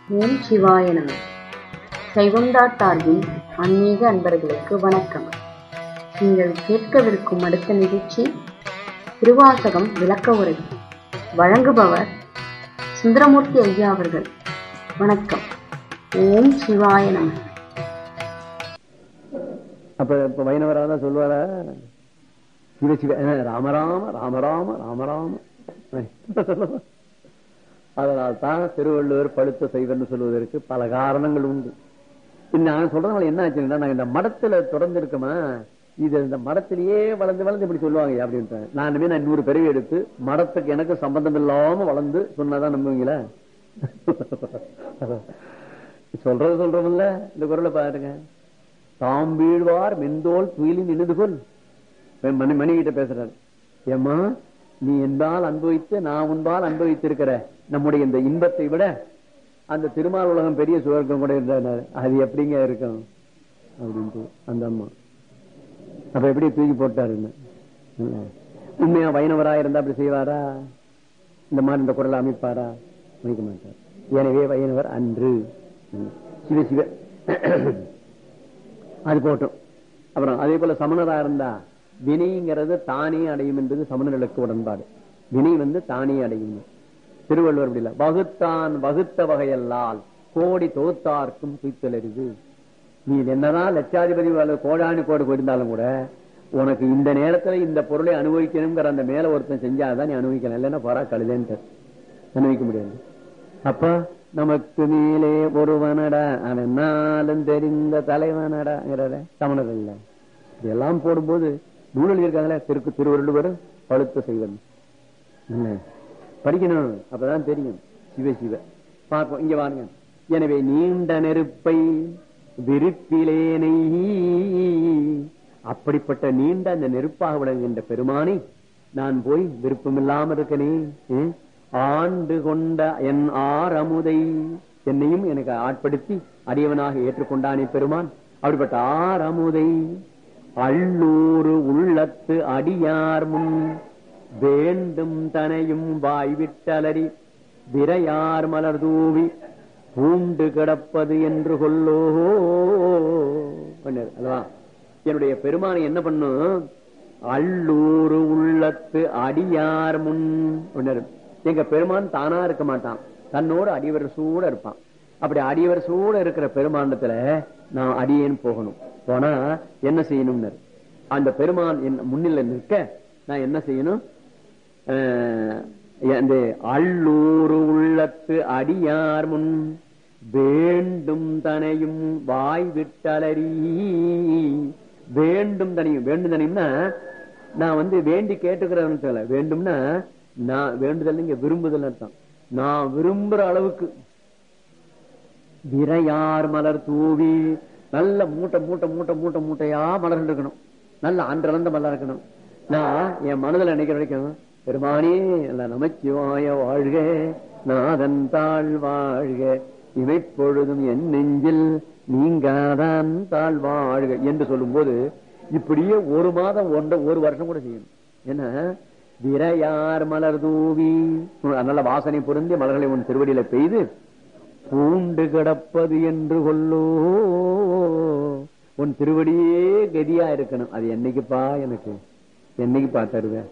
ஓம் சிவாய நம சைவம்டா சார்பின் ஆன்மீக அன்பர்களுக்கு வணக்கம் நீங்கள் கேட்கவிருக்கும் அடுத்த நிகழ்ச்சி திருவாசகம் விளக்க உரை வழங்குபவர் சுந்தரமூர்த்தி ஐயா அவர்கள் வணக்கம் ஓம் சிவாய நம அப்ப இப்ப வைணவராக சொல்லுவாரா சிவ சிவ அஹ், ராமராம ராமராம ராமராம அதனால் தான் திருவள்ளுவர் பழுத்த செய்வர்னு சொல்வதற்கு பல காரணங்கள் உண்டு இது நான் சொல்றதுனால என்ன ஆச்சுன்னா நாங்க இந்த மடத்துல தொடர்ந்து இருக்கோமா இது இந்த மடத்திலேயே வளர்ந்து வளர்ந்து இப்படி சொல்லுவாங்க அப்படின்ட்டு நானுமே நான் நூறு பிறவி எடுத்து மடத்துக்கு எனக்கு சம்பந்தம் இல்லாம வளர்ந்து சொன்னாதான் நம்புவீங்களா சொல்றது சொல்றோம்ல இந்த குரலை பாருங்க தாம் வீழ்வார் மெந்தோல் துயிலின் நின்றுது கொள் மணி மணி கிட்ட பேசுறாரு ஏம்மா நீ என்பால் அனுபவித்து நான் உன்பால் அனுபவித்திருக்கிற நம்முடைய இந்த இன்பத்தை விட அந்த திருமால் உலகம் பெரிய சுவர்க்கம் கூட இருந்தாரு அது எப்படிங்க இருக்கும் அப்படின்ட்டு அந்த அம்மா அப்ப எப்படி தூக்கி போட்டாருன்னு இல்ல. உண்மையா வைணவரா இருந்தா அப்படி செய்வாரா இந்த மாதிரி இந்த குரலை அமைப்பாரா அமைக்க மாட்டார் எனவே வைணவர் அன்று சிவ சிவ அது போட்டும் அப்புறம் அதே போல சமணரா இருந்தா வினைங்கிறது தானே அடையும் என்பது சமணர்களுக்கு உடன்பாடு வினை வந்து தானே அடையும் திருவள்ளுவர் அப்படி இல்ல வகுத்தான் வகுத்த வகையல்லால் கோடி தொகுத்தார்க்கும் துய்த்தலரிது நீ என்னதான் லட்சாதிபதி அல்லது கோடானி கோடு போயிருந்தாலும் கூட உனக்கு இந்த நேரத்துல இந்த பொருளை அனுபவிக்கணுங்கிற அந்த மேல ஒருத்தன் செஞ்சாதான் நீ அனுபவிக்கலாம் இல்லைன்னா போறா கழுதேன்ட்டு அனுபவிக்க முடியாது அப்ப நமக்கு மேலே ஒருவனடா அவன் நாளும் தெரிந்த தலைவனடாங்கிறத தமிழர் இல்ல இதெல்லாம் போடும்போது நூலில் இருக்காங்களே திருக்கு திருவள்ளுவர் பழுத்த செய்வன் என்ன? படிக்கணும் அப்பதான் தெரியும் சிவ சிவ பார்ப்போம் இங்க வாருங்க எனவே நீண்ட நெருப்பை விருப்பிலேனை அப்படிப்பட்ட நீண்ட அந்த நெருப்பாக விளங்குகின்ற பெருமானை நான் போய் விருப்பமில்லாம இருக்கனே ம்? ஆண்டு கொண்ட என் ஆரமுதை என்னையும் எனக்கு ஆட்படுத்தி அடியவனாக ஏற்றுக்கொண்டானே பெருமான் அப்படிப்பட்ட ஆரமுதை அள்ளூரு உள்ளத்து அடியார் முன் வேண்டும் தனையும் வாய்விட்டலறி விரையார் மலர் தூவி பூண்டு கிடப்பது என்று கொல்லோ பண்ணாரு அல்லவா என்னுடைய பெருமானை என்ன பண்ணும் அள்ளூரு உள்ளத்து அடியார் முன் பண்ணாரு எங்க பெருமான் தானா இருக்க மாட்டான் தன்னோடு அடிவர் சூட இருப்பான் அப்படி அடியவர் சூட இருக்கிற பெருமாண்டத்துல நான் அடியேன் போகணும் போனா என்ன செய்யணும்னு அந்த பெருமான் என் முன்னில நிற்க நான் என்ன செய்யணும் அஹ், அந்த அள்ளூரு உள்ளத்து அடியார் முன் வேண்டும் தனையும் வாய் விட்டலறி வேண்டும் தனையும் வேண்டும் தனையும்னா நான் வந்து வேண்டி கேட்டுக்கிறேன்னு சொல்ல வேண்டும்னா நான் வேண்டுதல் இங்க விரும்புதல் அர்த்தம் நான் விரும்புற அளவுக்கு விரையார் மலர் தூவி நல்ல மூட்டை மூட்டை மூட்டை மூட்டை மூட்டையா மலர் இருக்கணும் நல்ல அன்றளந்த மலர் இருக்கணும் நான் என் மனதில் நினைக்கிற வரைக்கும் பெருமானே நல்ல நமச்சிவாய வாழ்க நாதன் தாழ் வாழ்க இமைப்பொழுதும் என் நெஞ்சில் நீங்காதான் தாழ் வாழ்க என்று சொல்லும்போது இப்படியே ஒரு மாதம் ஒன்ற ஒரு வருஷம் கூட செய்யணும் என்ன விரையார் மலர் தூவி நல்ல வாசனை பொருந்தி மலர்களை உன் திருவடியில பெய்து பூண்டு கிடப்பது என்று கொல்லோ உன் திருவடியே கதியா இருக்கணும் அது என்னைக்குப்பா எனக்கு என்னைக்குப்பா தருவ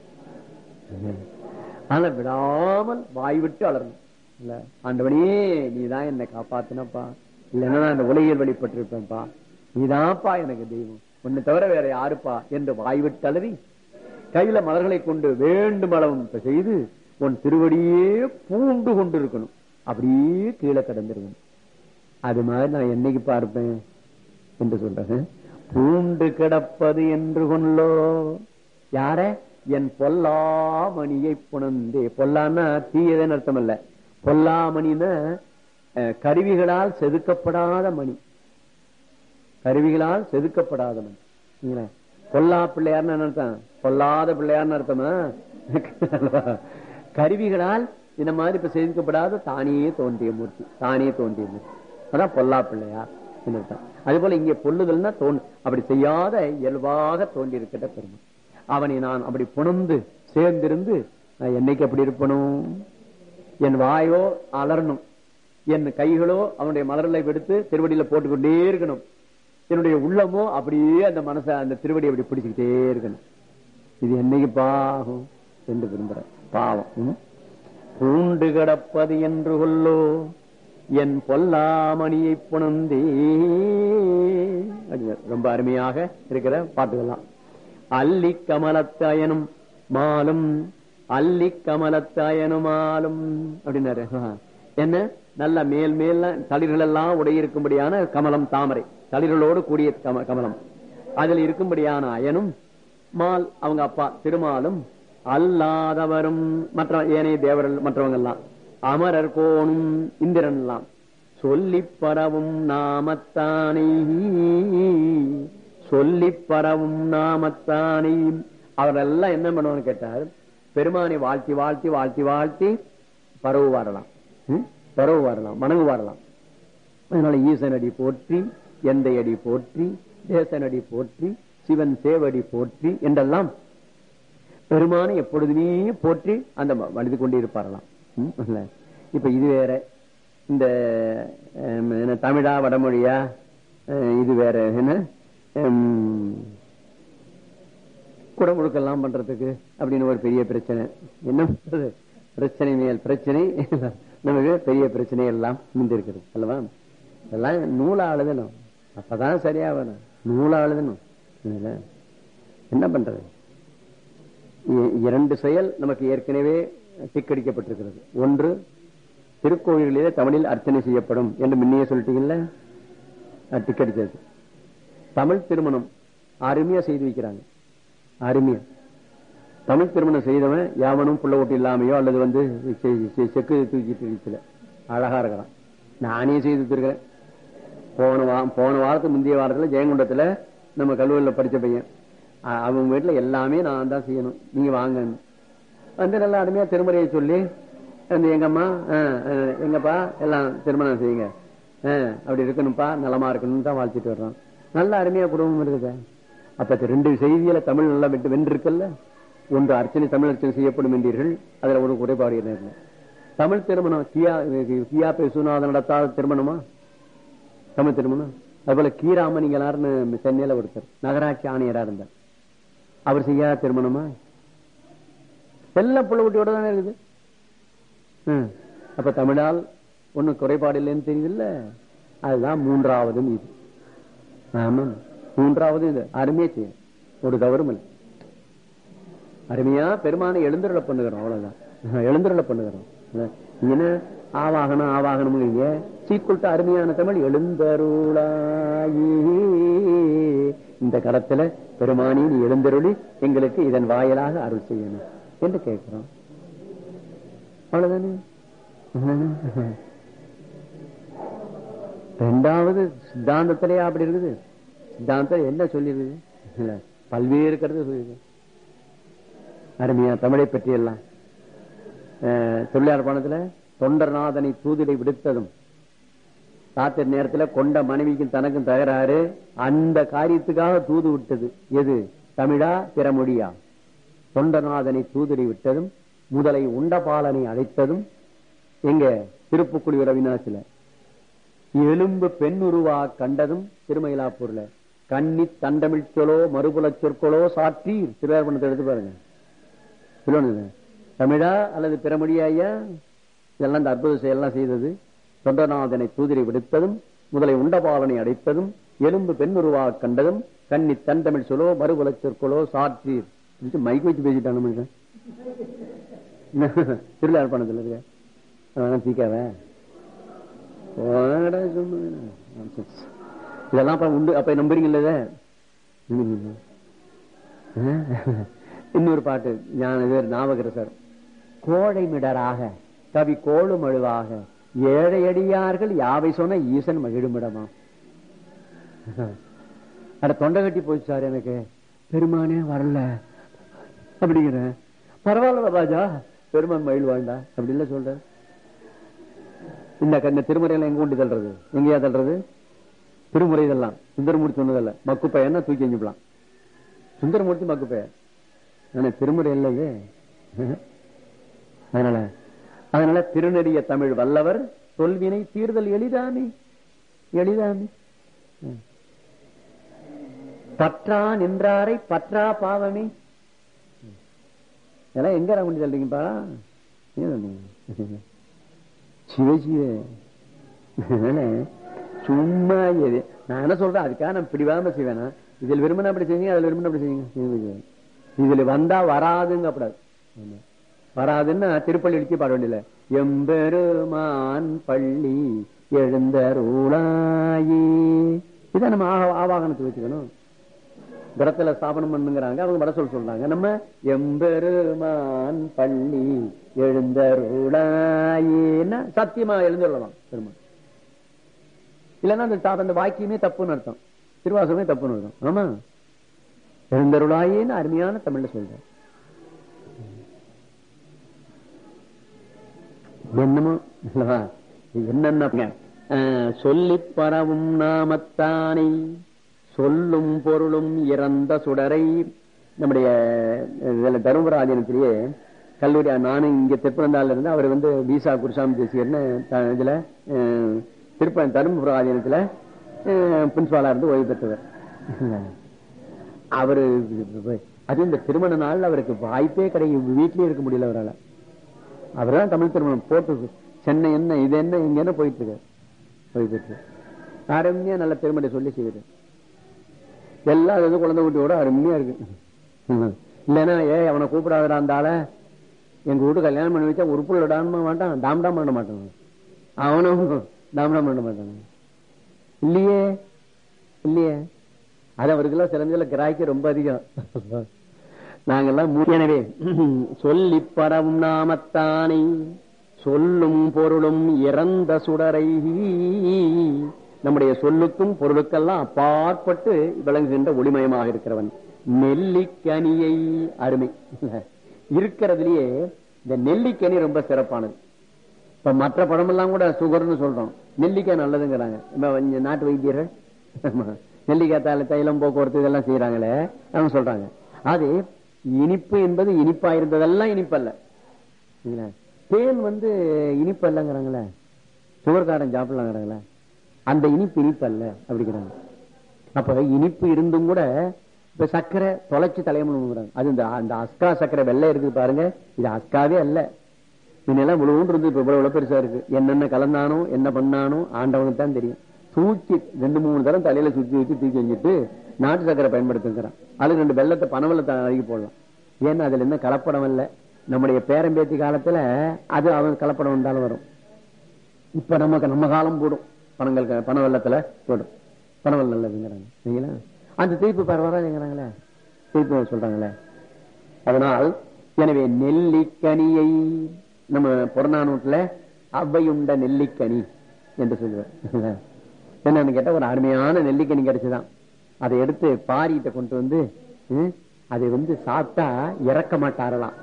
ஆனா விடாமல் வாய் விட்டு வளரணும் இல்ல ஆண்டவனே நீதான் என்னை காப்பாத்தினப்பா இல்லைன்னா நான் இந்த உலகில் வெளிப்பட்டிருப்பேன்ப்பா நீதான்ப்பா எனக்கு தெய்வம் உன்னை தவிர வேற யாருப்பா என்று வாய் விட்டு அலறி கையில மலர்களை கொண்டு வேண்டும் அளவும் செய்து உன் திருவடியே பூண்டு கொண்டு இருக்கணும் அப்படியே கீழே கடந்திருக்கணும் அது மாதிரி நான் என்னைக்கு பார்ப்பேன் என்று சொல்றேன் பூண்டு கிடப்பது என்று கொள்ளோ யார என் பொல்லாமணியை புணர்ந்தே பொல்லான்னா தீயதன்னு அர்த்தம் இல்ல பொல்லாமணின்னா அஹ், கருவிகளால் செதுக்கப்படாத மணி கருவிகளால் செதுக்கப்படாத மணி சரிங்களா? பொல்லா பிள்ளையார்னு என்ன அர்த்தம் பொல்லாத பிள்ளையார்னு அர்த்தமா கருவிகளால் இந்த மாதிரி இப்ப செதுக்கப்படாத தானே தோன்றிய மூர்த்தி தானே தோன்றிய மூர்த்தி அதான் பொல்லா பிள்ளையார் என்று அர்த்தம். அதே போல இங்கே பொல்லுதல்னா தோன் அப்படி செய்யாத இயல்பாக தோன்றி இருக்கிற பெருமை அவனை நான் அப்படி புணர்ந்து சேர்ந்திருந்து நான் என்னைக்கு அப்படி இருப்பணும் என் வாயோ அலறணும் என் கைகளோ அவனுடைய மலர்களை எடுத்து திருவடியில போட்டுக்கொண்டே இருக்கணும் என்னுடைய உள்ளமோ அப்படியே அந்த மனசை அந்த திருவடி அப்படி பிடிச்சுக்கிட்டே இருக்கணும் இது என்னைக்கு பாகும் என்று விரும்புற பாவம் ம்? பூண்டு கிடப்பது என்று கொல்லோ என் பொல்லாமணியை புணர்ந்தே அப்படின்னாரு. ரொம்ப அருமையாக இருக்கிற பாட்டுகள்லாம் அல்லி கமலத்தாயனும் மாலும் அல்லி கமலத்தாயனும் மாலும் அப்படின்னாரு ஆ. என்ன நல்ல மேல் மேல் தளிர்கள் எல்லாம் உடையிருக்கும்படியான கமலம் தாமரை தளிர்களோடு கூடிய கம- கமலம் அதில் இருக்கும்படியான அயனும் மால் அவங்க அப்பா திருமாலும் அல்லாதவரும் மற்ற ஏனைய தேவர்கள் மற்றவங்க எல்லாம் அமரர் கோணும் இந்திரன் எல்லாம் சொல்லி பரவும் நாமத்தானை சொல்லி பரவும் நாமத்தானை அவரெல்லாம் என்ன பண்ணுவான்னு கேட்டார் பெருமானை வாழ்த்தி வாழ்த்தி வாழ்த்தி வாழ்த்தி பரவு வரலாம் ம்? பரவு வரலாம் மணங்கு வரலாம் அதனால ஈசனடி போற்றி எந்தை அடி போற்றி தேசனடி போற்றி சிவன் சேவடி போற்றி என்றெல்லாம் பெருமானை எப்பொழுதுமே போற்றி அந்த வலிது கொண்டு இருப்பாரலாம் ம், இல்ல. இப்ப இது வேற இந்த ஹம், என்ன, தமிழா வடமொழியா அஹ், இது வேற என்ன ஹம், குடமுழுக்கெல்லாம் பண்றதுக்கு அப்படின்னு ஒரு பெரிய பிரச்சனை என்ன பண்றது பிரச்சனை மேல் பிரச்சனை நமக்கு பெரிய பிரச்சனை எல்லாம் மிந்திருக்கிறது அல்லவா இதெல்லாம் நூலா எழுதணும் அப்பதான் சரியா வரும் நூலா எழுதணும் இதுல என்ன பண்றது இ- இரண்டு செயல் நமக்கு ஏற்கனவே திக்கடிக்கப்பட்டிருக்கிறது ஒன்று திருக்கோயில்களிலே தமிழில் அர்ச்சனை செய்யப்படும் என்று முன்னையே சொல்லிட்டீங்கல்ல அது திக்கடிச்சது தமிழ் திருமணம் அருமையா செய்து வைக்கிறாங்க அருமையா தமிழ் திருமணம் செய்தவன் யாவனும் புள்ள ஓட்டு இல்லாமையோ அல்லது வந்து செ- செ- செக்கு தூக்கிட்டு இருக்கல அழகா இருக்கிறான் நானே செய்து வச்சிருக்கிறேன் போன வா போன வாரத்துக்கு முந்தைய வாரத்துல ஜெயங்கொண்டத்துல நம்ம கல்லூரியில படிச்ச பையன் அ- அவங்க வீட்டுல எல்லாமே நான் தான் செய்யணும் நீங்க வாங்க வந்து நல்லா அருமையா திருமுறையை சொல்லி வந்து எங்க அம்மா ஆ, ஆ, எங்கப்பா எல்லாம் திருமணம் செய்யுங்க ஆ, அப்படி இருக்கணும்ப்பா நலமா இருக்கணும்னு தான் வாழ்த்திட்டு வர்றோம் நல்ல அருமையா குடும்பம் இருக்குது அப்ப இந்த ரெண்டு செய்தியில தமிழ் நல்லா வென்று வென்றிருக்கல்ல ஒன்று அர்ச்சனை தமிழ் அர்ச்சனை செய்யப்படும் என்றீர்கள் அதுல ஒரு குறைபாடு என்ன இல்லை தமிழ் திருமணம் கியா கியா பேசுநாதன் நடத்தாத திருமணமா தமிழ் திருமணம் அதுபோல கீராமணிங்களார்னு சென்னையில ஒருத்தர் நகராட்சி ஆணையரா இருந்தார் அவர் செய்யாத திருமணமா எல்லாம் புள்ள குட்டியோட தானே இருக்குது ம். அப்ப தமிழால் ஒண்ணும் குறைபாடு இல்லைன்னு தெரியுதுல்ல அதுதான் மூன்றாவது இது ஆமா மூன்றாவது இது அருமையா செய்யும் ஒரு தவறும் இல்லை அருமையா பெருமானை எழுந்தருள பண்ணுகிறோம் அவ்வளவுதான் எழுந்தருள பண்ணுகிறோம் என்ன ஆவாகனம் ஆவாகனம் சீக்குள்ட்ட அருமையான தமிழ் எழுந்தருளாயி இந்த கடத்துல பெருமானி நீ எழுந்தருளி எங்களுக்கு இதன் வாயிலாக அருள் செய்யணும் என்று கேட்கிறோம் அவ்வளவுதானே ரெண்டாவது சித்தாந்தத்திலேயே அப்படி இருக்குது சித்தாந்தம் என்ன சொல்லிருக்குது இல்ல, பல்வேறு கருத்து சொல்லிருக்கு அருமையா தமிழை பற்றி எல்லாம் அஹ், தொழிலாளர் பணத்துல தொண்டர்நாதனை தூதிடை விடுத்ததும் ராத்திரி நேரத்துல கொண்ட மனைவிக்கும் தனக்கும் தகராறு அந்த காரியத்துக்காக தூது விட்டது எது தமிழா பிற மொழியா தொண்டநாதனை தூதிடை விட்டதும் முதலை உண்டபாலனை அழைத்ததும் எங்க திருப்புக்குடி ரவிநாசில எலும்பு பெண் உருவா கண்டதும் திருமயிலாப்பூர்ல கன்னி தண்டமிழ் சொலோ மறுபுலச் சொற்களோ சாற்றி திருவாரூபணத்தை எடுத்து பாருங்க சொல்லுவானுங்க. தமிழா அல்லது பிற மொழியா ஐயா இதெல்லாம் இந்த அற்புத செயலாம் செய்தது தொண்டநாதனை தூதிரை விடுத்ததும் முதலை உண்டபாலனை அடைத்ததும் எலும்பு பெண் உருவா கண்டதும் கன்னி தன் தமிழ் சொலோ மறுபுலச் சொற்களோ சாற்றீர் இது மைக் வச்சு பேசிட்டான மனுஷன் திருவிழாப்பணத்தில் இருக்க அவன் தீக்காவ போடா சும்மா. இதெல்லாம் அப்ப உண்டு அப்ப நம்புறீங்கல்ல இத? இன்னொரு பாட்டு ஞான இது ஞாபகர சார் கோழை மிடராக கவி கோளும் அழுவாக ஏழையடியார்கள் யாவை சொன்ன ஈசன் மகிழுமிடமா அட தொண்டை கட்டி போச்சு சார் எனக்கு பெருமானே வரல அப்படிங்கிற பரவாயில்ல ராஜா பெருமான் மயில் வாழ்ந்தா அப்படி இல்ல சொல்ற இந்த க- இந்த திருமுறையில எங்க கொண்டு தள்ளுறது எங்கேயா தள்ளுறது திருமுறை இதெல்லாம் சுந்தரமூர்த்தி சொன்னதல்ல மக்குப்பையன்னா தூக்கி எஞ்சிப்பலாம் சுந்தரமூர்த்தி மக்குப்பைய ஆனா திருமுறை இல்ல இது அதனால அதனால திருநெறிய தமிழ் வல்லவர் தொல்வினை தீர்தல் எளிதாமே எளிதாமே ம். பற்றா நின்றாரை பற்றா பாவமே ம். இதெல்லாம் எங்க ரமணி சொல்றீங்கப்பா ஏன் சொன்னீங்க சிவ சிவ அதனால சும்மா எது நான் என்ன சொல்றேன் அதுக்காக நான் பிடிவாம செய்வேனா இதில் விரும்பினா அப்படி செய்யுங்க அதுல விரும்பினா அப்படி செய்யுங்க இதுல வந்தா வராதுங்க கூடாது ஆமா. வராதுன்னா திருப்பள்ளி எழுச்சி பாட வேண்டியல எம்பெருமான் பள்ளி எழுந்தருளாயே இதான் நம்ம ஆவா- ஆவாகனத்தை வச்சுக்கணும் கடத்துல ஸ்தாபனம் பண்ணுங்கிறாங்க அவங்க வட சொல் சொல்றாங்க நம்ம எம்பெருமான் பள்ளி எழுந்தருளாயேன்னா சத்தியமா எழுந்துள்ளலாம் பெருமான் இல்லைன்னா அந்த தா- அந்த வாக்கியமே தப்புன்னு அர்த்தம் திருவாசகமே தப்புன்னு அர்த்தம் ஆமா எழுந்தருளாயேன்னு அருமையான தமிழ்ல சொல்றேன் என்னமோ அல்லவா? என்னென்ன சொல்லி பரவும் நாமத்தானை சொல்லும் பொருளும் இறந்த சுடரை நம்முடைய இதுல தருமபுர ஆதீனத்திலேயே கல்லூரி நானும் இங்க திருப்பனந்தால இருந்து அவர் வந்து பீசா குருசாமி தேசியர்னு த- இதுல அஹ், திருப்ப தருமபுர ஆதீனத்துல பிரின்சிபாலா இருந்து ஓய்வு பெற்றவர் அவரு அது இந்த திருமண நாள்ல அவருக்கு வாய்ப்பே கிடைக்கும் வீட்லயே இருக்க முடியல அவரால் அவர்தான் தமிழ் திருமணம் போட்டு சென்னை என்ன இது என்ன இங்க என்ன போயிட்டு இருக்கு போயிட்டு இருக்கு அருமையா நல்ல பெருமடை சொல்லி செய்யுது எல்லாம் அது வந்து குழந்தை குட்டியோட அருமையா இருக்கு இல்லைன்னா ஏ அவனை கூப்பிடாதடா அந்த ஆளை எங்க வீட்டு கல்யாணம் பண்ணி வச்சா உறுப்புல டான்மா மாட்டான் டாம் டாம் பண்ண மாட்டான் அவனும் டாம் டாம் பண்ண மாட்டான் இல்லையே இல்லையே அது அவருக்கெல்லாம் சிலந்தில கிராய்க்கு ரொம்ப அதிகம் நாங்கெல்லாம் மூ- எனவே சொல்லி பரவும் நாமத்தானை சொல்லும் பொருளும் இறந்த சுடரை நம்முடைய சொல்லுக்கும் பொருளுக்கெல்லாம் அப்பாற்பட்டு விளங்குகின்ற ஒளிமயமாக இருக்கிறவன் நெல்லிக்கனியை அருமை இருக்கிறதுலயே இந்த நெல்லிக்கனி ரொம்ப சிறப்பானது இப்ப மற்ற பழமெல்லாம் கூட சுகர்னு சொல்றோம் நெல்லிக்காய் நல்லதுங்கிறாங்க இப்ப இங்க நாட்டு வைத்தியர்கள் ஆமா. நெல்லிக்காய் தால தைலம் போக்குவரத்து இதெல்லாம் செய்யறாங்களே அவங்க சொல்றாங்க அது இனிப்பு என்பது இனிப்பா இருந்ததெல்லாம் இனிப்பல்ல சரிங்களா? தேன் வந்து இனிப்பு அல்லங்கிறாங்களே சுகர் காரன் சாப்பிடலாங்கிறாங்களே அந்த இனிப்பு இனிப்பு அல்ல அப்படிங்கிறாங்க அப்ப இனிப்பு இருந்தும் கூட இப்ப சர்க்கரை தொலைச்சு தலையமுங்கிறாங்க அது இந்த அந்த அஸ்கா சர்க்கரை வெள்ளை இருக்குது பாருங்க இது அஸ்காவே அல்ல முன்னெல்லாம் முழுவதும் இருந்து இப்ப இவ்வளவு இவ்வளவு பெருசா இருக்கு என்னென்ன கலந்தானோ என்ன பண்ணானோ ஆண்டவனுக்கு தான் தெரியும் தூக்கி ரெண்டு மூணு தரம் தலையில சுத்தி வச்சு தூக்கி வச்சுட்டு நாட்டு சர்க்கரை பயன்படுத்துங்கிறான் அதுக்கு ரெண்டு வெள்ளத்தை பனை வெள்ளத்தை அழகி போடலாம் ஏன்னா அதுல என்ன கலப்படம் இல்ல நம்முடைய பேரம்பேத்தி காலத்துல அது அவன் கலப்படம் இருந்தாலும் வரும் இப்ப நமக்கு நம்ம காலம் போடும் பணங்கள் க- பண வெள்ளத்துல போடும் பண வெள்ளம் நல்லதுங்கிறாங்க சரிங்களா அந்த தீர்ப்பு பரவாயில்லைங்கிறாங்களே தீர்ப்பு சொல்றாங்களே அதனால் எனவே நெல்லிக்கனியை நம்ம புறநானூட்டுல அவ்வையுண்ட நெல்லிக்கனி என்று சொல்லுவார் என்னன்னு கேட்டா ஒரு அருமையான நெல்லிக்கனி கிடைச்சுதான் அதை எடுத்து பாரிட்ட கொண்டு வந்து ம், அதை வந்து சாப்பிட்டா இறக்க மாட்டாரலாம்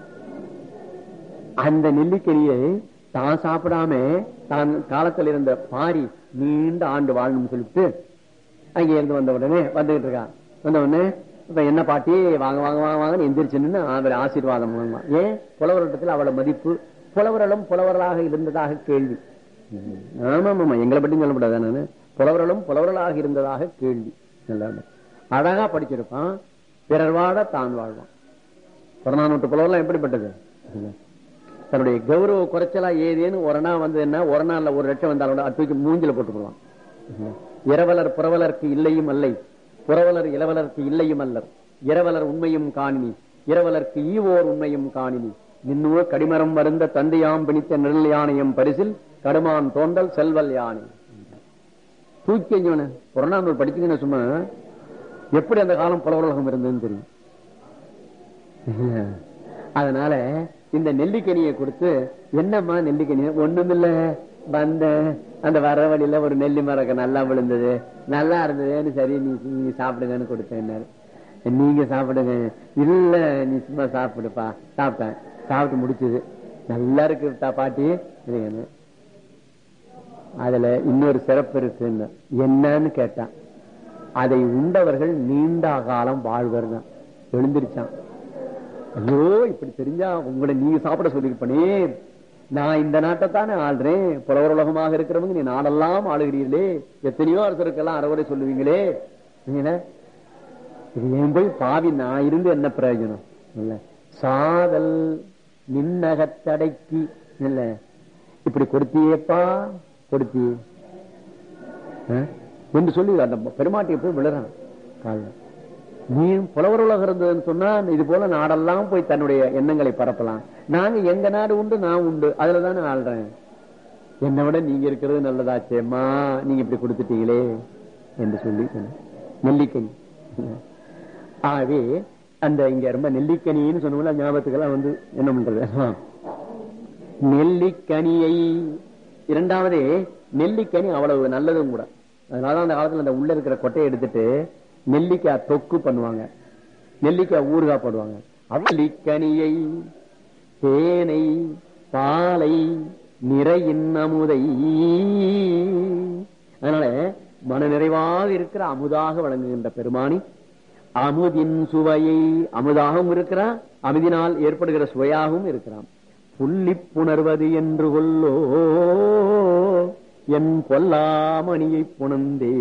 அந்த நெல்லிக்கனியை தான் சாப்பிடாம தான் காலத்தில் இருந்த பாரி நீண்ட ஆண்டு வாழணும்னு சொல்லிட்டு அங்கே இருந்து வந்த உடனே வந்துகிட்டு இருக்கான் வந்த உடனே இப்ப என்ன பாட்டி வாங்க வாங்க வாங்க வாங்கன்னு எந்திரிச்சுன்னு அவர் ஆசீர்வாதம் வாங்குவான். ஏன் புலவரிடத்தில் அவளை மதிப்பு புலவர்களும் புலவர்களாக இருந்ததாக கேள்வி ஆமா ஆமா எங்களை பற்றி சொல்லப்படாது நானு புலவர்களும் புலவர்களாக இருந்ததாக கேள்வி நல்லா இருக்கு. அழகா படிச்சிருப்பான் பிறர் வாழ தான் வாழ்வான் புறநானூற்று புலவர்லாம் எப்படிப்பட்டது தன்னுடைய கௌரவ குறைச்சலா ஏதேன்னு ஒரு நாள் வந்ததுன்னா ஒரு நாள்ல ஒரு லட்சம் வந்தாலும் அது தூக்கி மூஞ்சில போட்டு போடுவான் இரவலர் புறவலர்க்கு இல்லையும் அல்லை புறவலர் இளவலர்க்கு இல்லையும் அல்லர் இரவலர் உண்மையும் காணினி இரவலர்க்கு ஈவோர் உண்மையும் காணினி நின்னுவ கடிமரம் வருந்த தந்தையாம் பிணித்த நெல் யானையம் பரிசில் கடுமான் தோண்டல் செல்வல் யானை தூக்கி எஞ்சவன புறநானூறு படிச்சீங்கன்னா சும்மா எப்படி அந்த காலம் புலவரகம் இருந்ததுன்னு தெரியும் அதனால இந்த நெல்லிக்கனியை கொடுத்து என்னம்மா நெல்லிக்கனி ஒண்ணுமில்ல வந்த அந்த வர வழியில ஒரு நெல்லி மரக்க நல்லா விழுந்தது நல்லா இருந்ததுன்னு சரி நீ நீங்க சாப்பிடுங்கன்னு கொடுத்தேன் நீங்க சாப்பிடுங்க இல்ல நீ சும்மா சாப்பிடுப்பா சாப்பிட்டேன் சாப்பிட்டு முடிச்சது நல்லா இருக்கு தா- பாட்டி இதுன்னு. அதுல இன்னொரு சிறப்பு இருக்குன்னு என்னன்னு கேட்டான் அதை உண்டவர்கள் நீண்ட காலம் வாழ்வர் தான் எழுந்திருச்சான் ஐயோ இப்படி தெரிஞ்சா உங்களை நீங்க சாப்பிட சொல்லிருப்பனே நான் இந்த நாட்டைத்தானே ஆள்றேன் புலவர் உலகமாக இருக்கிறவங்க நீ நாடெல்லாம் ஆளுகிறீர்களே எத்தனையோ அரசருக்கெல்லாம் அறவுரை சொல்லுவீங்களே நீங்க இது ஏன் போய் பாவி நான் இருந்து என்ன பிரயோஜனம் இல்ல சாதல் நின்னகத்தடைக்கு இல்ல இப்படி கொடுத்தியேப்பா கொடுத்தியே ஆ? என்று சொல்லி அந்த பெருமாட்டியை போய் விழுறான் காலில் நீ புலவர் உலகம் இருந்ததுன்னு சொன்னா இது போல நாடெல்லாம் போய் தன்னுடைய எண்ணங்களை பரப்பலாம் நாங்க எங்க நாடு உண்டு நான் உண்டு அதுல தானே ஆள்றேன் என்னை விட நீங்க இருக்கிறது நல்லதாச்சேம்மா நீங்க இப்படி கொடுத்துட்டீங்களே என்று சொல்லி சொன்னேன். நெல்லிக்கனி ஆகவே அந்த இங்க ரொம்ப நெல்லிக்கனின்னு சொன்னோம்ல ஞாபகத்துக்கெல்லாம் வந்து என்ன பண்றது நெல்லிக்கனியை இரண்டாவது நெல்லிக்கனி அவ்வளவு நல்லதும் கூட அதனாலதான் அந்த காலத்துல அந்த உள்ள இருக்கிற கொட்டையை எடுத்துட்டு நெல்லிக்காய் தொக்கு பண்ணுவாங்க நெல்லிக்காய் ஊறுகாய் போடுவாங்க அவலிக்கனியை தேனை பாலை நிறையின் அமுதை அதனால மன நிறைவாக இருக்கிற அமுதாக வழங்குகின்ற பெருமானி அமுதின் சுவையை அமுதாகவும் இருக்கிறான் அமுதினால் ஏற்படுகிற சுவையாகவும் இருக்கிறான் புள்ளி புணர்வது என்று கொல்லோ என் பொல்லாமணியை புணர்ந்தே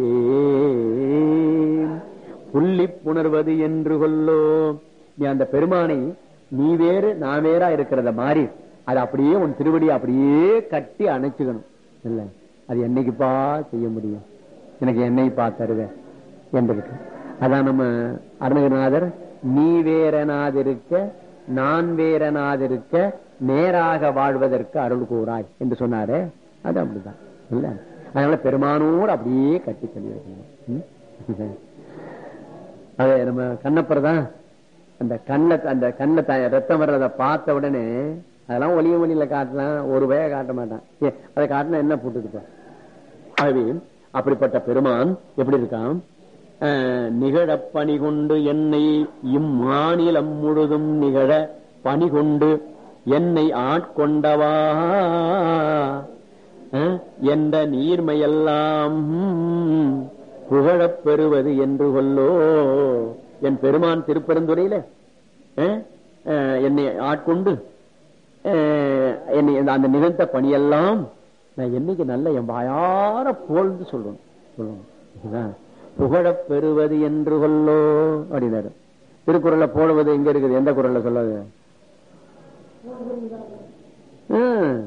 புள்ளி புணர்வது என்று கொல்லோ நீ அந்த பெருமானை நீ வேறு நான் வேறா இருக்கிறத மாதிரி அது அப்படியே உன் திருவடி அப்படியே கட்டி அணைச்சுக்கணும் இல்ல அது என்னைக்குப்பா செய்ய முடியும் எனக்கு என்னைப்பா தருவேன் என்று அதான் நம்ம அருணகிரிநாதர் நீ வேறனாதிருக்க நான் வேறனாதிருக்க நேராக வாழ்வதற்கு அருள் கூறாய் என்று சொன்னாரு அது அப்படிதான் இல்ல அதனால பெருமானோர் அப்படியே கட்டி தள்ளி வைக்கணும் ம்? அது நம்ம கண்ணப்பர் தான் அந்த கண்ணை அந்த கண்ணை த- ரத்தம் வர்றத பார்த்த உடனே அதெல்லாம் ஒளிய ஒளியில காட்டலாம் ஒரு வய காட்ட மாட்டான் ஏ, அதை காட்டினா என்ன போட்டுக்கிட்டோம் ஆகவே அப்படிப்பட்ட பெருமான் எப்படி இருக்கான் அஹ், நிகழப் பணி கொண்டு என்னை இம்மாநிலம் முழுதும் நிகழ பணி கொண்டு என்னை ஆட்கொண்டவா அஹ், என்ற நீர்மையெல்லாம் புகழப் பெறுவது என்று கொல்லோ என் பெருமான் திருப்பெருந்துறையில அஹ், அஹ், என்னை ஆட்கொண்டு அஹ், என்னை அந்த- அந்த நிகழ்ந்த பணியெல்லாம் நான் என்னைக்கு நல்ல என் வாயார போல்ந்து சொல்றேன் சொல்லணும் இதுதான் புகழப் பெறுவது என்று கொல்லோ அப்படின்னாரு திருக்குறள்ல போடுவது எங்க இருக்குது எந்த குரல்ல சொல்லாது ஹம்.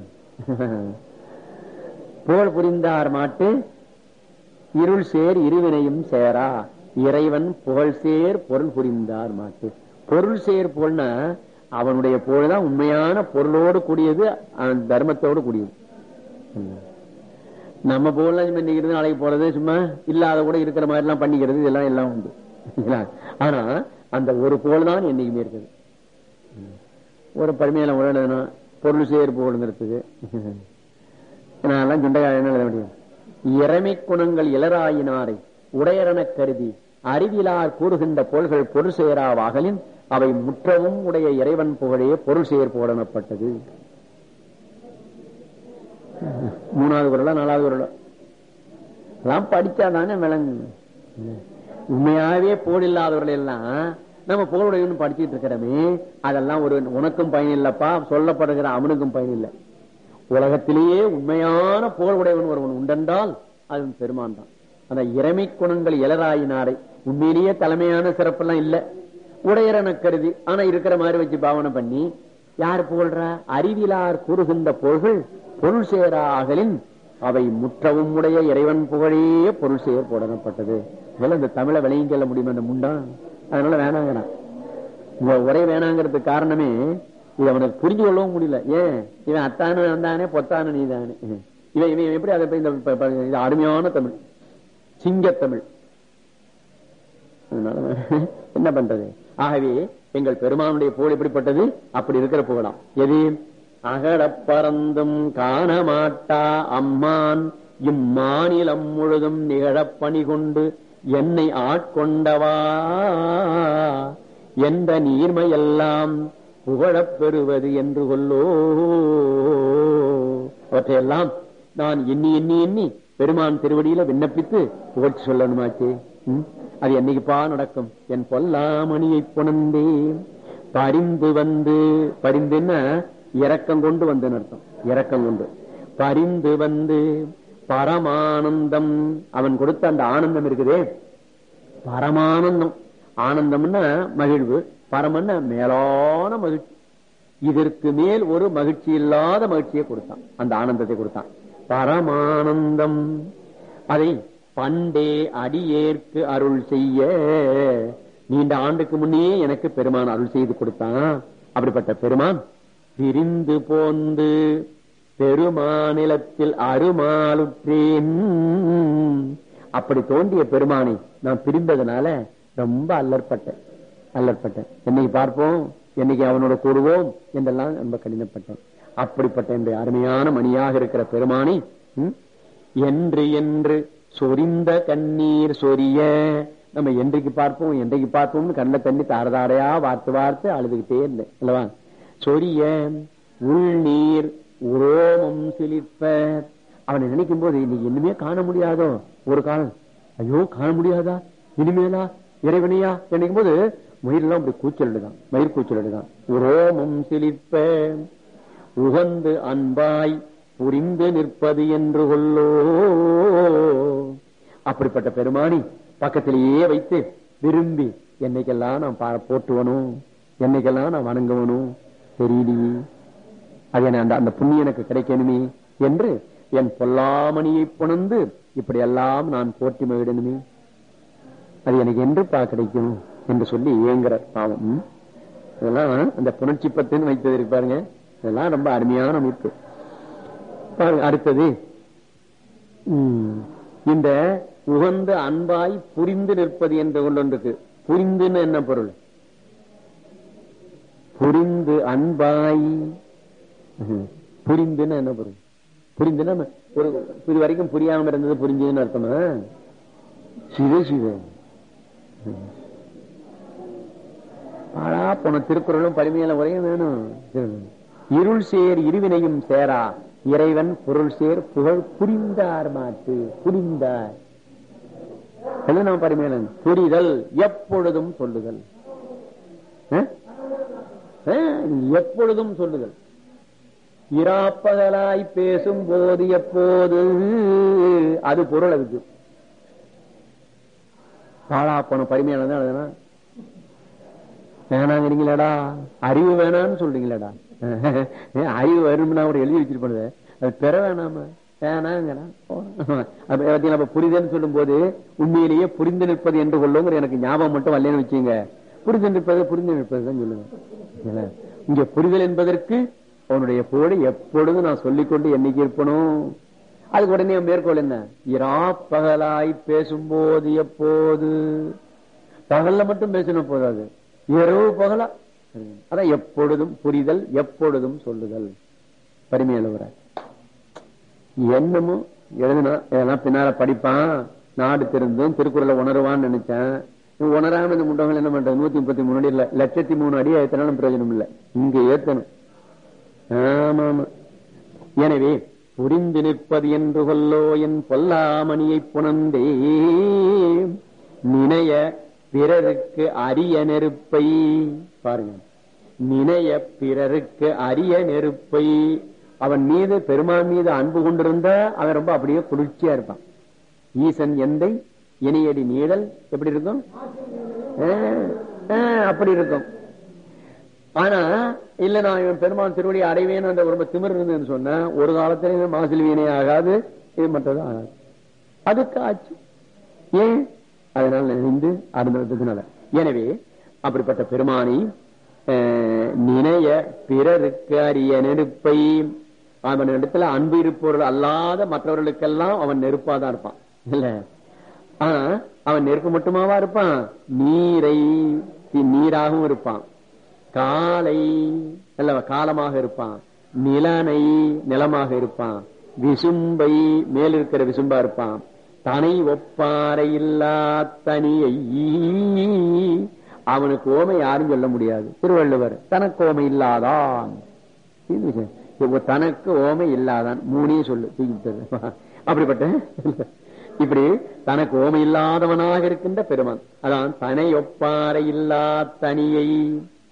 புகழ் புரிந்தார் மாட்டு இருள் சேர் இருவினையும் சேரா இறைவன் புகழ் சேர் பொருள் புரிந்தார் மாட்டு பொருள் சேர் புகழ்னா அவனுடைய புகழ்தான் உண்மையான பொருளோடு கூடியது அவன் தர்மத்தோடு கூடியது நம்ம போல இன்னைக்கு நாளைக்கு போறது சும்மா இல்லாத கூட இருக்கிற மாதிரி எல்லாம் பண்ணிக்கிறது இதெல்லாம் எல்லாம் உண்டு சரிங்களா? ஆனா அந்த ஒரு புகழ் தான் என்னைக்குமே இருக்குது ஒரு பருமையில உழனா பொருள் சேர் புகழ்ங்கிறதுக்கு நான் சுண்டைக்காய் என்ன எழுத முடியும் இறைமை குணங்கள் இளராயினாரை உடையரெனக் கருதி அறிவிலார் கூறுகின்ற பொருள்கள் பொருள் சேராவாகலின் அவை முற்றவும் உடைய இறைவன் புகழே பொருள் சேர் போடப்பட்டது மூணாவது குரலா நாலாவது குரலா எல்லாம் படிச்சாதானே விளங்கு உண்மையாவே போல் இல்லாதவர்கள் எல்லாம் நம்ம புகழுடையவன் படிச்சுட்டு இருக்கிறோமே அதெல்லாம் ஒரு உனக்கும் பயன் இல்லப்பா சொல்லப்படுகிற அவனுக்கும் பயன் இல்லை உலகத்திலேயே உண்மையான புகழ் உடையவன் ஒருவன் உண்டென்றால் அது பெருமான் தான் அந்த இறைமை குணங்கள் இளராயினாரை உண்மையிலேயே தலைமையான சிறப்பெல்லாம் இல்ல உடையரென கருதி ஆனா இருக்கிற மாதிரி வச்சு பாவனை பண்ணி யார் புகழ்றா அறிவிலார் கூறுகின்ற பொருள்கள் பொருள் சேரா அகலின் அவை முற்றவும் உடைய இறைவன் புகழே பொருள் சேர் போடப்பட்டது இதெல்லாம் இந்த தமிழை விளையும் சொல்ல முடியுமா அந்த முண்டா அதனால வேணாங்கிறான் இந்த உரை வேணாங்கிறதுக்கு காரணமே இது அவனுக்கு புரிஞ்சு கொள்ளவும் முடியல ஏன் இவன் அத்தானு வந்தானே பொத்தானு நீதானே இவன் இவன் எப்படி அதை போய் இந்த ப- ப- இது அருமையான தமிழ் சிங்கத்தமிழ் அதனால என்ன பண்றது ஆகவே எங்கள் பெருமானுடைய புகழ் எப்படிப்பட்டது அப்படி இருக்கிற புகழாம் எது அகடப் பறந்தும் காணமாட்டா அம்மான் இம்மாநிலம் முழுதும் நிகழப் பணி கொண்டு என்னை ஆட்கொண்டவா என்ற நீர்மையெல்லாம் புகழப் பெறுவது என்று கொல்லோ அவற்றையெல்லாம் நான் எண்ணி எண்ணி எண்ணி பெருமான் திருவடியில விண்ணப்பித்து புகழ்ச்சி சொல்லணுமாச்சே ம்? அது என்னைக்குப்பா நடக்கும் என் பொல்லாமணியை புணர்ந்தேன் பரிந்து வந்து பரிந்துன்னா இரக்கம் கொண்டு வந்து அர்த்தம் இரக்கம் கொண்டு பரிந்து வந்து பரமானந்தம் அவன் கொடுத்த அந்த ஆனந்தம் இருக்குதே பரமானந்தம் ஆனந்தம்னா மகிழ்வு பரமன்னா மேலான மகிழ்ச்சி இதற்கு மேல் ஒரு மகிழ்ச்சி இல்லாத மகிழ்ச்சியை கொடுத்தான் அந்த ஆனந்தத்தை கொடுத்தான் பரமானந்தம் அதை பண்டே அடியேற்கு அருள் செய்ய நீண்ட ஆண்டுக்கு முன்னே எனக்கு பெருமான் அருள் செய்து கொடுத்தான் அப்படிப்பட்ட பெருமான் பிரிந்து போந்து பெருமாநிலத்தில் அருமாளுற்றேன் அப்படி தோன்றிய பெருமானை நான் பிரிந்ததுனால ரொம்ப அல்லற்பட்டேன் அல்லற்பட்டேன் என்னைக்கு பார்ப்போம் என்னைக்கு அவனோட கூடுவோம் என்றெல்லாம் ரொம்ப கடினப்பட்டேன் அப்படிப்பட்ட இந்த அருமையான மணியாக இருக்கிற பெருமானை ம், என்று என்று சொரிந்த கண்ணீர் சொரிய நம்ம என்றைக்கு பார்ப்போம் என்றைக்கு பார்ப்போம்னு கண்ணில் தண்ணி தாரதாரையா வார்த்து வார்த்து அழுதுகிட்டே இருந்தேன் அல்லவா சொரிய உள்நீர் உரோமம் சிலிர்ப்ப அவனை நினைக்கும் போது இன்னைக்கு இனிமே காண முடியாதோ ஒரு காலம் ஐயோ காண முடியாதா இனிமேலா இறைவனையா நினைக்கும் போது மயிரெல்லாம் அப்படி கூச்சலிடுதான் மயிர் கூச்சலிடுதான் உரோமம் சிலிர்ப்ப உகந்து அன்பாய் புரிந்து நிற்பது என்று கொள்ளோ அப்படிப்பட்ட பெருமானி பக்கத்திலேயே வைத்து விரும்பி என்னைக்கெல்லாம் நான் பா- போற்றுவனும் என்னைக்கெல்லாம் நான் வணங்குவனும் தெரியலையே அது என்ன அந்த அந்த புண்ணியம் எனக்கு கிடைக்கணுமே என்று என் பொல்லாமணியை புணர்ந்து இப்படி எல்லாம் நான் போற்றி மகிழணுமே அது எனக்கு என்று பா கிடைக்கும் என்று சொல்லி ஏங்குற பாவம் ம்? இதெல்லாம் அந்த புணர்ச்சி பத்துன்னு வைத்தது இருக்கு பாருங்க இதெல்லாம் ரொம்ப அருமையான அமைப்பு பாருங்க அடுத்தது ம், இந்த உகந்த அன்பாய் புரிந்து நிற்பது என்று கொண்டு புரிந்துன்னு என்ன பொருள் புரிந்து அன்பாய் ம்ஹும். புரிந்துன்னு என்ன பொருள் புரிந்துன்னா நம்ம ஒரு இது வரைக்கும் புரியாம இருந்தது புரிஞ்சதுன்னு அர்த்தமா சிவ சிவ பாழா போன திருக்குறளும் பரிமையில உரையும் வேணும் இருள் சேர் இருவினையும் சேரா இறைவன் பொருள் சேர் புகழ் புரிந்தார் மாட்டு புரிந்தார் என்ன நம்ம பரிமையிலன் புரிதல் எப்பொழுதும் சொல்லுதல் அஹ்? அஹ், எப்பொழுதும் சொல்லுதல் இராப்பகலாய் பேசும் போது எப்போது அது பொருள் அதுக்கு பாழாப்பன பரிமையானது அதுனா வேணாங்கிறீங்களாடா அறிவு வேணாம்னு சொல்றீங்களாடா ஏன் அறிவு வரும்னா அவர் எழுதி வச்சிருப்பாரு அது பெற வேணாமா வேணாங்கிறான் அப்ப பாத்தீங்களா, அப்ப புரிதல்னு சொல்லும் போது உண்மையிலேயே புரிந்து நிற்பது என்று கொள்ளுங்கிற எனக்கு ஞாபகம் மட்டும் வரலன்னு வச்சுங்க புரிந்து நிற்பது புரிந்து நிற்பது தான் சொல்லுங்க இல்ல? இங்க புரிதல் என்பதற்கு அவனுடைய புகழை எப்பொழுதும் நான் சொல்லிக்கொண்டு என்னைக்கு இருப்பனும் அதுக்கு உடனே மேற்கோள் என்ன இரா பகலாய் பேசும்போது எப்போது பகல்ல மட்டும் பேசின போதாது இரவு பகலா அதான் எப்பொழுதும் புரிதல் எப்பொழுதும் சொல்லுதல் பரிமையில என்னமோ எழுதுனா இதெல்லாம் பின்னால படிப்பான் நாடு திருந்தும் திருக்குறளை உணருவான்னு நினைச்சேன் இவன் உணராம இந்த முண்டவங்க என்ன பண்றது நூத்தி முப்பத்தி மூணு அடி இல்ல லட்சத்தி மூணு அடி ஏத்தனாலும் பிரயோஜனம் இல்ல இங்க ஏத்தணும் ஆமா ஆமா எனவே புரிந்து நிற்பது என்று கொல்லோ என் பொல்லாமணியை புணர்ந்தே நினைய பிறருக்கு அரிய நெருப்பை பாருங்க நினைய பிறருக்கு அரிய நெருப்பை அவன் மீது பெருமான் மீது அன்பு கொண்டிருந்த அவன் ரொம்ப அப்படியே குளிர்ச்சியா இருப்பான் ஈசன் எந்தை இணையடி நீடல் எப்படி இருக்கும் ஆஹ், ஆஹ், அப்படி இருக்கும் ஆனா இல்ல நான் இவன் பெருமான் திருவடி அடைவேன் அந்த ரொம்ப திமிர் இருந்ததுன்னு சொன்னா ஒரு காலத்துல இது மாசில் வீணை ஆகாது இது மற்றது ஆகாது அதுக்கு ஆச்சு ஏன் அதனால நினைந்து அருந்ததுனால எனவே அப்படிப்பட்ட பெருமானை அஹ், நினைய பிறருக்கு அறிய நெருப்பை அவன் இடத்துல அன்பு இருப்பவர்கள் அல்லாத மற்றவர்களுக்கெல்லாம் அவன் நெருப்பாதான் இருப்பான் இல்ல ஆனா அவன் நெருப்பு மட்டுமாவா இருப்பான் நீரை தி- நீராகவும் இருப்பான் காலை அல்ல காலமாக இருப்பான் நிலனை நிலமாக இருப்பான் விசும்பை மேல் இருக்கிற விசும்பா இருப்பான் தனை ஒப்பாறை இல்லா தனியை அவனுக்கு ஓமை யாரும் சொல்ல முடியாது திருவள்ளுவர் தனக்கு ஓமை இல்லாதான் இது விஷயம். இப்ப தனக்கு ஓமை இல்லாதான் மூணே சொல்லு தூக்கிட்டு அப்படிப்பட்ட இப்படி தனக்கு ஓமை இல்லாதவனாக இருக்கின்ற பெருமான் அதான் தனை ஒப்பாறை இல்லா தனியை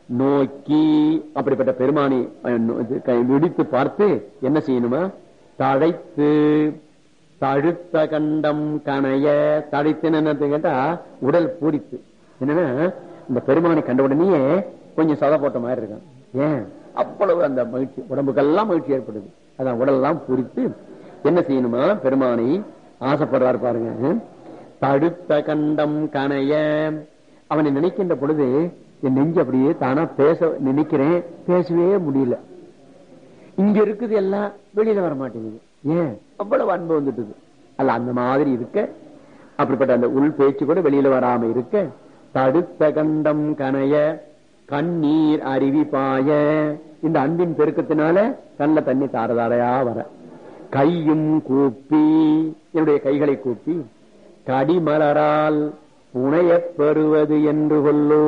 நோக்கி அப்படிப்பட்ட பெருமானி அஹ், நோ- இது கை விடித்து பார்த்து என்ன செய்யணுமா தழைத்து தழுத்த கண்டம் கணைய தழைத்துன்னு என்னன்னு கேட்டா உடல் பூரித்து என்னன்னா இந்த பெருமானை கண்ட உடனேயே கொஞ்சம் சதை போட்ட மாதிரி இருக்கான் ஏன் அவ்வளவு அந்த மகிழ்ச்சி உடம்புக்கெல்லாம் மகிழ்ச்சி ஏற்படுது அதான் உடலெல்லாம் பூரித்து என்ன செய்யணுமா பெருமானை ஆசைப்படுறாரு பாருங்க தடுத்த கண்டம் கணைய அவனை நினைக்கின்ற பொழுது என் நெஞ்சு அப்படியே தானா பேச நினைக்கிறேன் பேசவே முடியல இங்க இருக்குது எல்லாம் வெளியில வர மாட்டேங்குது ஏன் அவ்வளவு அன்பு வந்துட்டுது அல்ல அந்த மாதிரி இருக்க அப்படிப்பட்ட அந்த உள் பேச்சு கூட வெளியில வராம இருக்க தடுத்த கண்டம் கனைய கண்ணீர் அருவி பாய இந்த அன்பின் பெருக்கத்தினால கண்ணுல தண்ணி தாரதாரையா வர கையும் கூப்பி என்னுடைய கைகளை கூப்பி கடிமலரால் புனையப் பெறுவது என்று கொல்லோ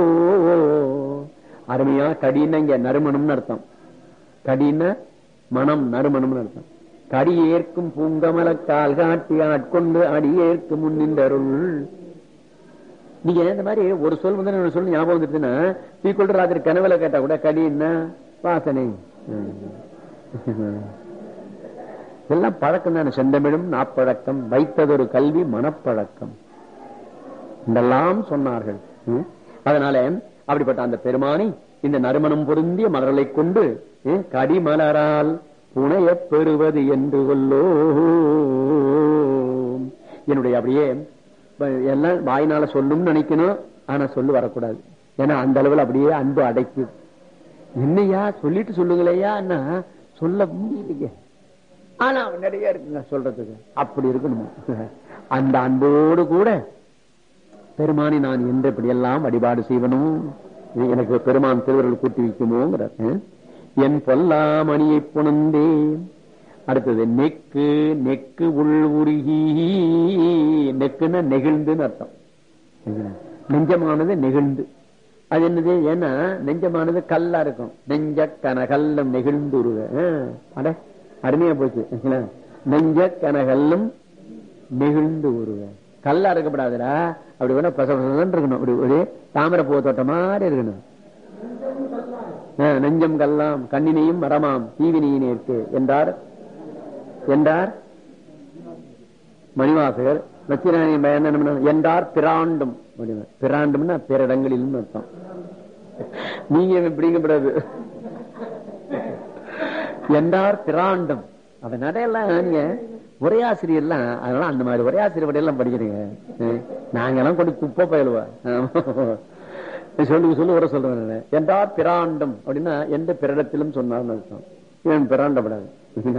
அருமையா கடின்னு இங்க நறுமணம்னு அர்த்தம் கடின மனம் நறுமணம்னு அர்த்தம் கடி ஏற்கும் பூங்கமல கால் காட்டி ஆட்கொண்டு அடி ஏற்கும் முன்னின்றருள் நீங்க இந்த மாதிரி ஒரு சொல் வந்து இன்னொரு சொல் ஞாபகம் வந்துட்டுன்னா தீக்கொண்டு ராத்திரி கனவுல கேட்டா கூட கடி என்ன வாசனை எல்லாம் பழக்கம் தானே செந்தமிழும் நாப்பழக்கம் வைத்ததொரு கல்வி மனப்பழக்கம் இதெல்லாம் சொன்னார்கள் ம்? அதனால அப்படிப்பட்ட அந்த பெருமானை இந்த நறுமணம் பொருந்திய மலர்களை கொண்டு ம், கடிமலரால் புனையப் பெறுவது என்று கொல்லோ என்னுடைய அப்படியே ப- எல்லாம் வாயினால சொல்லும் நினைக்கணும் ஆனா சொல்லு வரக்கூடாது ஏன்னா அந்த அளவுல அப்படியே அன்பு அடைக்குது என்னையா சொல்லிட்டு சொல்லுங்களையா சொல்ல முடியலையே ஆனா நிறைய இருக்குங்க சொல்றதுக்கு அப்படி இருக்கணும் அந்த அன்போடு கூட பெருமானை நான் என்று இப்படி எல்லாம் வழிபாடு செய்வனும் இது எனக்கு பெருமான் திருவருள் கூட்டி வைக்குமோங்கிறார் அஹ். என் பொல்லாமணியை புணர்ந்தே அடுத்தது நெக்கு நெக்கு உள் உருகி நெக்குன்னா நெகிழ்ந்துன்னு அர்த்தம் சரிங்களா? நெஞ்சமானது நெகிழ்ந்து அது என்னது ஏன்னா நெஞ்சமானது கல்லா இருக்கும் நெஞ்ச கனகல்லும் நெகிழ்ந்து உருக அஹ். அட அருமையா போச்சு சரிங்களா? நெஞ்ச கனகல்லும் நெகிழ்ந்து உருக கல்லா இருக்கப்படாதுடா அப்படி வேணா பச பசன்னு இருக்கணும் அப்படி ஒரு தாமரை பூ தோட்ட மாதிரி இருக்கணும் ஆ, நெஞ்சம் கல்லாம் கண்ணினையும் மரமாம் தீவினையினே இருக்கு என்றார் என்றார் மணிவாசகர் நச்சிராணியின் பயன் என்ன பண்ணார்? என்றார் பிராண்டும் அப்படின்னார். பிராண்டும்னா பிற இடங்களிலும் அர்த்தம் நீங்க பிடிக்கப்படாது என்றார் பிராண்டும் அவன் நடையெல்லாம் நீங்க உரையாசிரியர்லாம் அதெல்லாம் அந்த மாதிரி உரையாசிரியர் படையெல்லாம் படிக்கிறீங்க அஹ், நாங்கெல்லாம் கொண்டு குப்பை பயிலுவா சொல்லு சொல்லு உரை சொல்றேன் நானு. என்றார் பிராண்டும் அப்படின்னா எந்த பிறடத்திலும் சொன்னார்னு அர்த்தம் இவன் பிராண்டப்படாது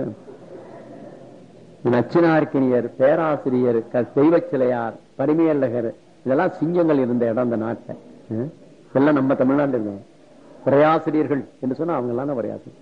நச்சினார்க்கினியர் பேராசிரியர் க- தெய்வச் சிலையார் பரிமையல்லகர் இதெல்லாம் சிங்கங்கள் இருந்த இடம் அந்த நாட்டை அஹ், எல்லாம் நம்ம தமிழ்நாட்டில் இருந்தோம் உரையாசிரியர்கள் என்று சொன்னா அவங்க எல்லாம் உரையாசிரியர்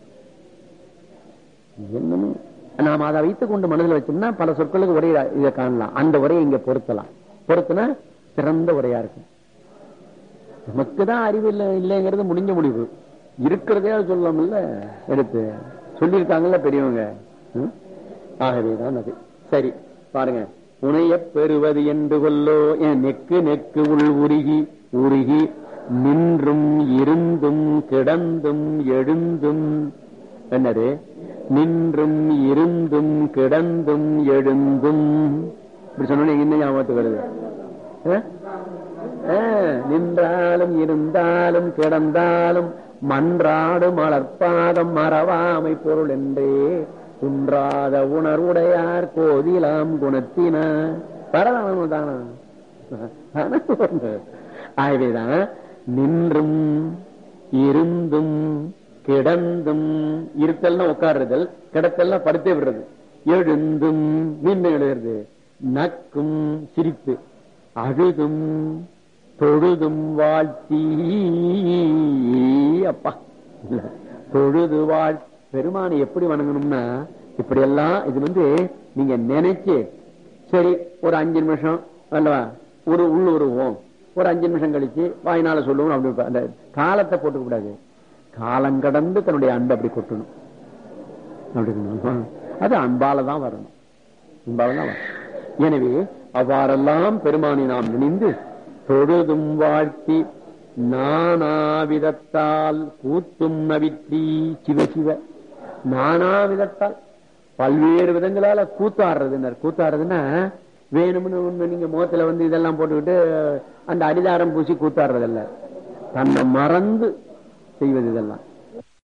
என்னமோ நாம அதை வைத்துக் கொண்டு மனதில் வச்சோம்னா பல சொற்களுக்கு ஒரே இதை காணலாம் அந்த உரையை இங்க பொருத்தலாம் பொருத்தினா சிறந்த உரையா இருக்கும் நமக்கு தான் அறிவு இல்லை இல்லைங்கிறது முடிஞ்ச முடிவு இருக்கிறதே அது சொல்லலாம்ல எடுத்து சொல்லியிருக்காங்கல்ல பெரியவங்க ம்? ஆகவேதான் அது சரி பாருங்க புனையப் பெறுவது என்று கொல்லோ என் நெக்கு நெக்கு உள் உருகி உருகி நின்றும் இருந்தும் கிடந்தும் எழுந்தும் என்னது நின்றும் இருந்தும் கிடந்தும் எழுந்தும் இப்படி சொன்னா என்ன ஞாபகத்துக்கு வருது ஆ? ஆ, நின்றாலும் இருந்தாலும் கிடந்தாலும் மன்றாடு மலர்பாதம் மறவாமை பொருள் என்றே குன்றாத உணர்வுடையார் கோதிலாம் குணத்தின பரவாயில்ல தானா ஆகவேதான் நின்றும் இருந்தும் கிடந்தும் இருத்தல்னா உட்காருதல் கிடத்தல்னா படுத்தே விடுறது எழுந்தும் நின்று எழுதுறது நக்கும் சிரிப்பு அழுதும் தொழுதும் வாழ்த்தி அப்பா இல்ல, தொழுது வாழ் பெருமானை எப்படி வணங்கணும்னா இப்படி எல்லாம் இது வந்து நீங்க நினைச்சு சரி ஒரு அஞ்சு நிமிஷம் அல்லவா ஒரு உள்ளுருவோம் ஒரு அஞ்சு நிமிஷம் கழிச்சு வாய்னால சொல்லுவோம் அப்படி இருப்ப- அந்த காலத்தை போட்டுக்க கூடாது காலம் கடந்து தன்னுடைய அன்பை அப்படி கொட்டணும் அப்படி இருக்கணும். அது அன்பால தான் வரணும் அன்பால தான் வரணும் எனவே அவ்வாறெல்லாம் பெருமானை நாம் நினைந்து தொழுதும் வாழ்த்தி நானாவிதத்தால் கூத்தும் நவிற்றி சிவ சிவ நானாவிதத்தால் பல்வேறு விதங்களால கூத்தாடுறதுனர் கூத்தாடுறதுன்னா வேணும்னு ஒண்ணு நீங்க முகத்துல வந்து இதெல்லாம் போட்டுக்கிட்டு அந்த அடிதாரம் பூசி கூத்தாடுறதில்ல தன்னை மறந்து செய்வது இதெல்லாம்